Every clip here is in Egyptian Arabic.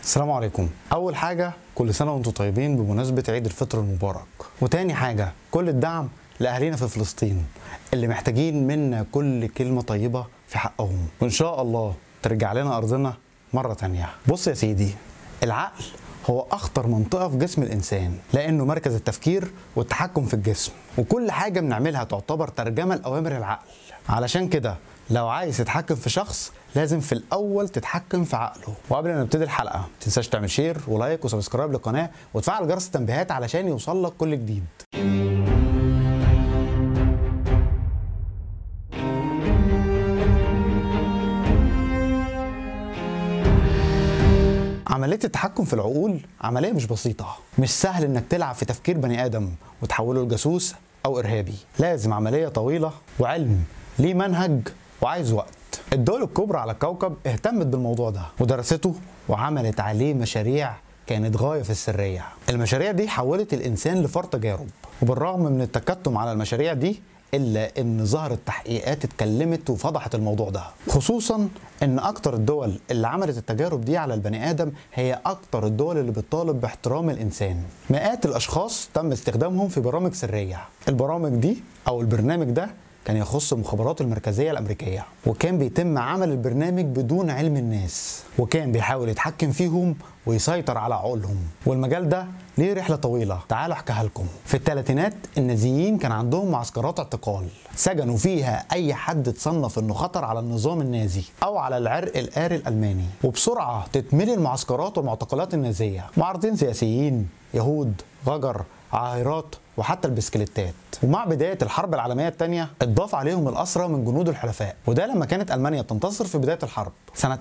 السلام عليكم اول حاجه كل سنه وانتم طيبين بمناسبه عيد الفطر المبارك وتاني حاجه كل الدعم لاهالينا في فلسطين اللي محتاجين منا كل كلمه طيبه في حقهم وان شاء الله ترجع لنا ارضنا مره تانية بص يا سيدي العقل هو اخطر منطقه في جسم الانسان لانه مركز التفكير والتحكم في الجسم وكل حاجه بنعملها تعتبر ترجمه لاوامر العقل علشان كده لو عايز تتحكم في شخص لازم في الاول تتحكم في عقله وقبل ما نبتدي الحلقه ما تنساش تعمل شير ولايك وسبسكرايب للقناه وتفعل جرس التنبيهات علشان يوصل لك كل جديد عملية التحكم في العقول عملية مش بسيطة مش سهل انك تلعب في تفكير بني ادم وتحوله لجاسوس او ارهابي لازم عملية طويلة وعلم ليه منهج وعايز وقت الدول الكبرى على الكوكب اهتمت بالموضوع ده ودرسته وعملت عليه مشاريع كانت غاية في السرية المشاريع دي حولت الإنسان لفار تجارب وبالرغم من التكتم على المشاريع دي الا ان ظهرت تحقيقات اتكلمت وفضحت الموضوع ده خصوصا ان اكتر الدول اللي عملت التجارب دي على البني ادم هي اكتر الدول اللي بتطالب باحترام الانسان مئات الاشخاص تم استخدامهم في برامج سريه البرامج دي او البرنامج ده كان يخص المخابرات المركزية الأمريكية وكان بيتم عمل البرنامج بدون علم الناس وكان بيحاول يتحكم فيهم ويسيطر على عقولهم والمجال ده ليه رحلة طويلة تعالوا احكيها لكم في الثلاثينات النازيين كان عندهم معسكرات اعتقال سجنوا فيها أي حد تصنف إنه خطر على النظام النازي أو على العرق الآري الألماني وبسرعة تتملي المعسكرات والمعتقلات النازية معارضين سياسيين يهود غجر عاهرات وحتى البسكليتات ومع بداية الحرب العالمية الثانية اتضاف عليهم الأسرى من جنود الحلفاء وده لما كانت ألمانيا بتنتصر في بداية الحرب سنة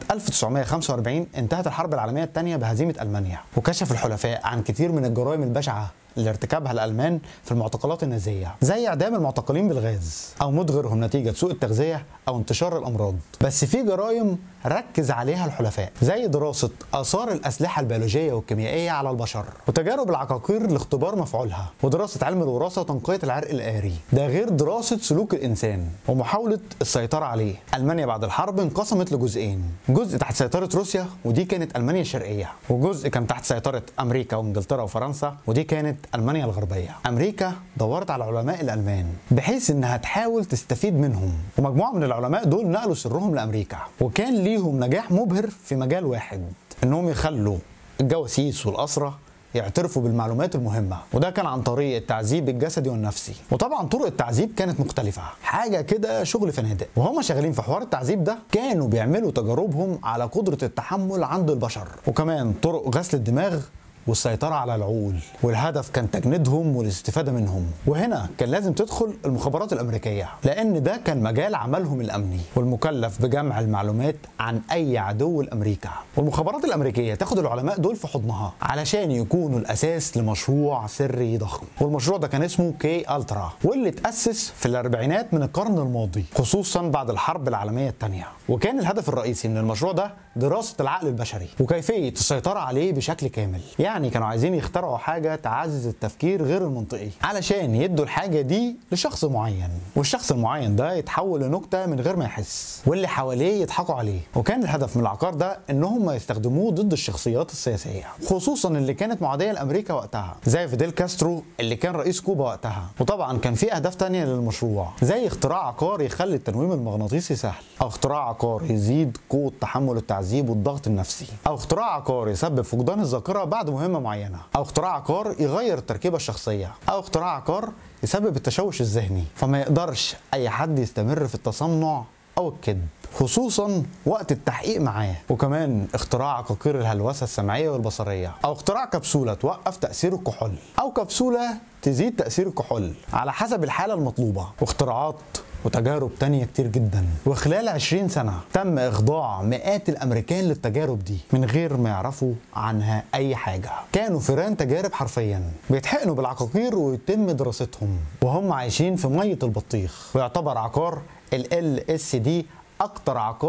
1945 انتهت الحرب العالمية الثانية بهزيمة ألمانيا وكشف الحلفاء عن كثير من الجرائم البشعة اللي ارتكبها الالمان في المعتقلات النازيه زي اعدام المعتقلين بالغاز او موت غيرهم نتيجه سوء التغذيه او انتشار الامراض بس في جرائم ركز عليها الحلفاء زي دراسه اثار الاسلحه البيولوجيه والكيميائيه على البشر وتجارب العقاقير لاختبار مفعولها ودراسه علم الوراثه وتنقيه العرق الآري ده غير دراسه سلوك الانسان ومحاوله السيطره عليه المانيا بعد الحرب انقسمت لجزئين جزء تحت سيطره روسيا ودي كانت المانيا الشرقيه وجزء كان تحت سيطره امريكا وانجلترا وفرنسا ودي كانت المانيا الغربيه امريكا دورت على العلماء الالمان بحيث انها تحاول تستفيد منهم ومجموعه من العلماء دول نقلوا سرهم لامريكا وكان ليهم نجاح مبهر في مجال واحد انهم يخلوا الجواسيس والاسرى يعترفوا بالمعلومات المهمة وده كان عن طريق التعذيب الجسدي والنفسي وطبعا طرق التعذيب كانت مختلفة حاجة كده شغل فنادق وهم شغالين في حوار التعذيب ده كانوا بيعملوا تجاربهم على قدرة التحمل عند البشر وكمان طرق غسل الدماغ والسيطرة على العقول والهدف كان تجنيدهم والاستفادة منهم وهنا كان لازم تدخل المخابرات الأمريكية لأن ده كان مجال عملهم الأمني والمكلف بجمع المعلومات عن أي عدو لأمريكا والمخابرات الأمريكية تاخد العلماء دول في حضنها علشان يكونوا الأساس لمشروع سري ضخم والمشروع ده كان اسمه كي ألترا واللي اتأسس في الأربعينات من القرن الماضي خصوصا بعد الحرب العالمية الثانية وكان الهدف الرئيسي من المشروع ده دراسة العقل البشري وكيفية السيطرة عليه بشكل كامل يعني يعني كانوا عايزين يخترعوا حاجة تعزز التفكير غير المنطقي علشان يدوا الحاجة دي لشخص معين والشخص المعين ده يتحول لنكتة من غير ما يحس واللي حواليه يضحكوا عليه وكان الهدف من العقار ده ان هم يستخدموه ضد الشخصيات السياسية خصوصا اللي كانت معادية لأمريكا وقتها زي فيديل كاسترو اللي كان رئيس كوبا وقتها وطبعا كان في أهداف تانية للمشروع زي اختراع عقار يخلي التنويم المغناطيسي سهل أو اختراع عقار يزيد قوة تحمل التعذيب والضغط النفسي أو اختراع عقار يسبب فقدان الذاكرة بعد مهمة معينة أو اختراع عقار يغير التركيبة الشخصية أو اختراع عقار يسبب التشوش الذهني فما يقدرش أي حد يستمر في التصنع أو الكذب خصوصا وقت التحقيق معاه وكمان اختراع عقاقير الهلوسه السمعيه والبصريه او اختراع كبسوله توقف تاثير الكحول او كبسوله تزيد تاثير الكحول على حسب الحاله المطلوبه واختراعات وتجارب تانية كتير جدا وخلال 20 سنة تم إخضاع مئات الأمريكان للتجارب دي من غير ما يعرفوا عنها أي حاجة كانوا فيران تجارب حرفيا بيتحقنوا بالعقاقير ويتم دراستهم وهم عايشين في مية البطيخ ويعتبر عقار ال LSD أكتر عقار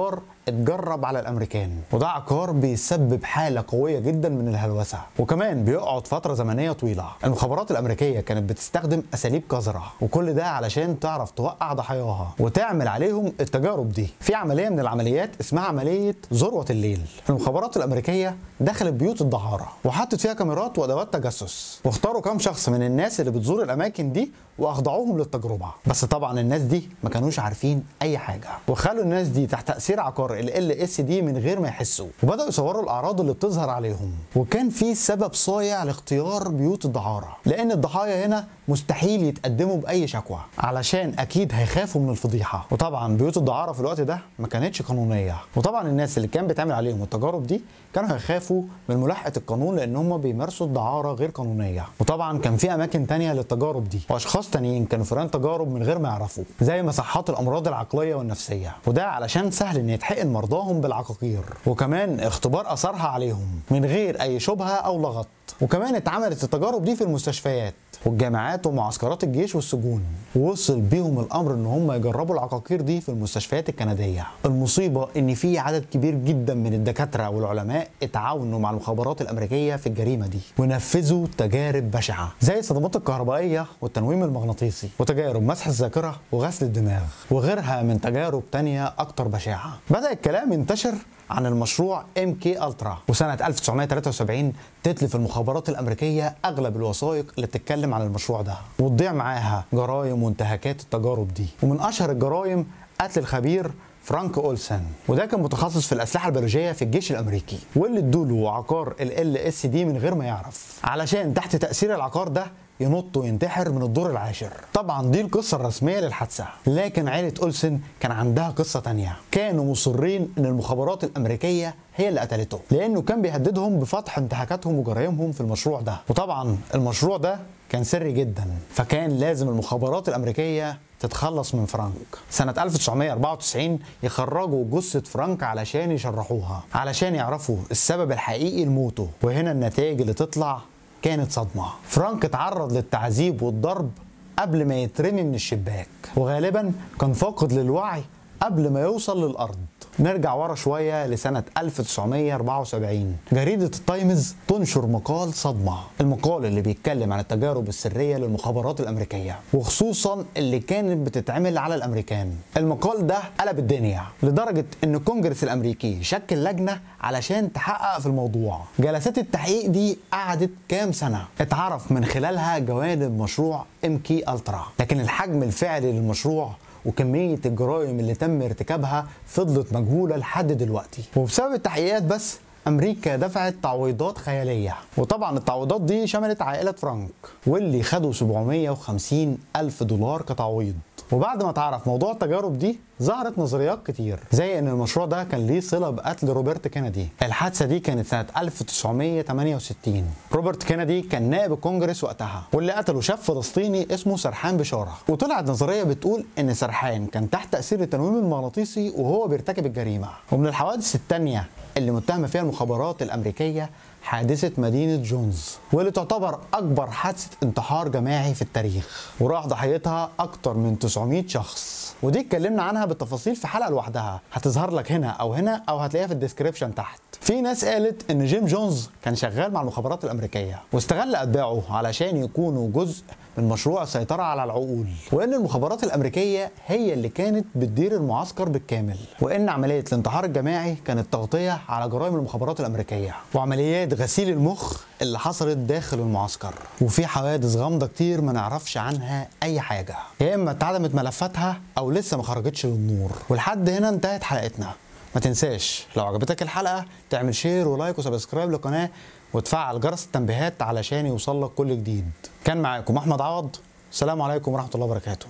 اتجرب على الامريكان وده عقار بيسبب حاله قويه جدا من الهلوسه وكمان بيقعد فتره زمنيه طويله المخابرات الامريكيه كانت بتستخدم اساليب قذره وكل ده علشان تعرف توقع ضحاياها وتعمل عليهم التجارب دي في عمليه من العمليات اسمها عمليه ذروه الليل المخابرات الامريكيه دخلت بيوت الدعاره وحطت فيها كاميرات وادوات تجسس واختاروا كام شخص من الناس اللي بتزور الاماكن دي واخضعوهم للتجربه بس طبعا الناس دي ما كانوش عارفين اي حاجه وخلوا الناس دي تحت تاثير عقار ال ال اس دي من غير ما يحسوا وبداوا يصوروا الاعراض اللي بتظهر عليهم وكان في سبب صايع لاختيار بيوت الدعاره لان الضحايا هنا مستحيل يتقدموا باي شكوى علشان اكيد هيخافوا من الفضيحه وطبعا بيوت الدعاره في الوقت ده ما كانتش قانونيه وطبعا الناس اللي كان بيتعمل عليهم التجارب دي كانوا هيخافوا من ملاحقه القانون لان هم بيمارسوا الدعاره غير قانونيه وطبعا كان في اماكن تانية للتجارب دي واشخاص تانيين كانوا فيران تجارب من غير ما يعرفوا زي مصحات الامراض العقليه والنفسيه وده علشان سهل ان يتحقن مرضاهم بالعقاقير وكمان اختبار اثرها عليهم من غير اي شبهه او لغط وكمان اتعملت التجارب دي في المستشفيات والجامعات ومعسكرات الجيش والسجون ووصل بيهم الامر ان هم يجربوا العقاقير دي في المستشفيات الكنديه المصيبه ان في عدد كبير جدا من الدكاتره والعلماء اتعاونوا مع المخابرات الامريكيه في الجريمه دي ونفذوا تجارب بشعه زي الصدمات الكهربائيه والتنويم المغناطيسي وتجارب مسح الذاكره وغسل الدماغ وغيرها من تجارب تانية اكتر بشاعه بدا الكلام ينتشر عن المشروع ام كي الترا وسنه 1973 تتلف المخابرات الامريكيه اغلب الوثائق اللي بتتكلم عن المشروع ده وتضيع معاها جرائم وانتهاكات التجارب دي ومن اشهر الجرائم قتل الخبير فرانك اولسن وده كان متخصص في الاسلحه البيولوجيه في الجيش الامريكي واللي ادوله عقار ال ال اس دي من غير ما يعرف علشان تحت تاثير العقار ده ينط وينتحر من الدور العاشر طبعا دي القصة الرسمية للحادثة لكن عائلة أولسن كان عندها قصة تانية كانوا مصرين ان المخابرات الأمريكية هي اللي قتلته لأنه كان بيهددهم بفتح انتهاكاتهم وجرائمهم في المشروع ده وطبعا المشروع ده كان سري جدا فكان لازم المخابرات الأمريكية تتخلص من فرانك سنة 1994 يخرجوا جثة فرانك علشان يشرحوها علشان يعرفوا السبب الحقيقي لموته وهنا النتائج اللي تطلع كانت صدمة فرانك اتعرض للتعذيب والضرب قبل ما يترمي من الشباك وغالبا كان فاقد للوعي قبل ما يوصل للأرض نرجع ورا شوية لسنة 1974 جريدة التايمز تنشر مقال صدمة المقال اللي بيتكلم عن التجارب السرية للمخابرات الأمريكية وخصوصا اللي كانت بتتعمل على الأمريكان المقال ده قلب الدنيا لدرجة أن الكونجرس الأمريكي شكل لجنة علشان تحقق في الموضوع جلسات التحقيق دي قعدت كام سنة اتعرف من خلالها جوانب مشروع ام كي الترا لكن الحجم الفعلي للمشروع وكمية الجرائم اللي تم ارتكابها فضلت مجهولة لحد دلوقتي وبسبب التحقيقات بس امريكا دفعت تعويضات خياليه وطبعا التعويضات دي شملت عائله فرانك واللي خدوا 750 الف دولار كتعويض وبعد ما تعرف موضوع التجارب دي ظهرت نظريات كتير زي ان المشروع ده كان ليه صله بقتل روبرت كينيدي الحادثه دي كانت سنه 1968 روبرت كينيدي كان نائب الكونجرس وقتها واللي قتله شاب فلسطيني اسمه سرحان بشاره وطلعت نظريه بتقول ان سرحان كان تحت تاثير التنويم المغناطيسي وهو بيرتكب الجريمه ومن الحوادث الثانيه اللي متهمه فيها المخابرات الامريكيه حادثة مدينة جونز واللي تعتبر أكبر حادثة انتحار جماعي في التاريخ وراح ضحيتها أكتر من 900 شخص ودي اتكلمنا عنها بالتفاصيل في حلقة لوحدها هتظهر لك هنا أو هنا أو هتلاقيها في الديسكريبشن تحت في ناس قالت إن جيم جونز كان شغال مع المخابرات الأمريكية واستغل أتباعه علشان يكونوا جزء من مشروع السيطرة على العقول وإن المخابرات الأمريكية هي اللي كانت بتدير المعسكر بالكامل وإن عملية الانتحار الجماعي كانت تغطية على جرائم المخابرات الأمريكية وعمليات غسيل المخ اللي حصلت داخل المعسكر وفي حوادث غامضة كتير ما نعرفش عنها أي حاجة يا إما اتعدمت ملفاتها أو لسه ما خرجتش للنور ولحد هنا انتهت حلقتنا ما تنساش لو عجبتك الحلقة تعمل شير ولايك وسبسكرايب للقناة وتفعل جرس التنبيهات علشان يوصلك كل جديد كان معاكم أحمد عوض السلام عليكم ورحمة الله وبركاته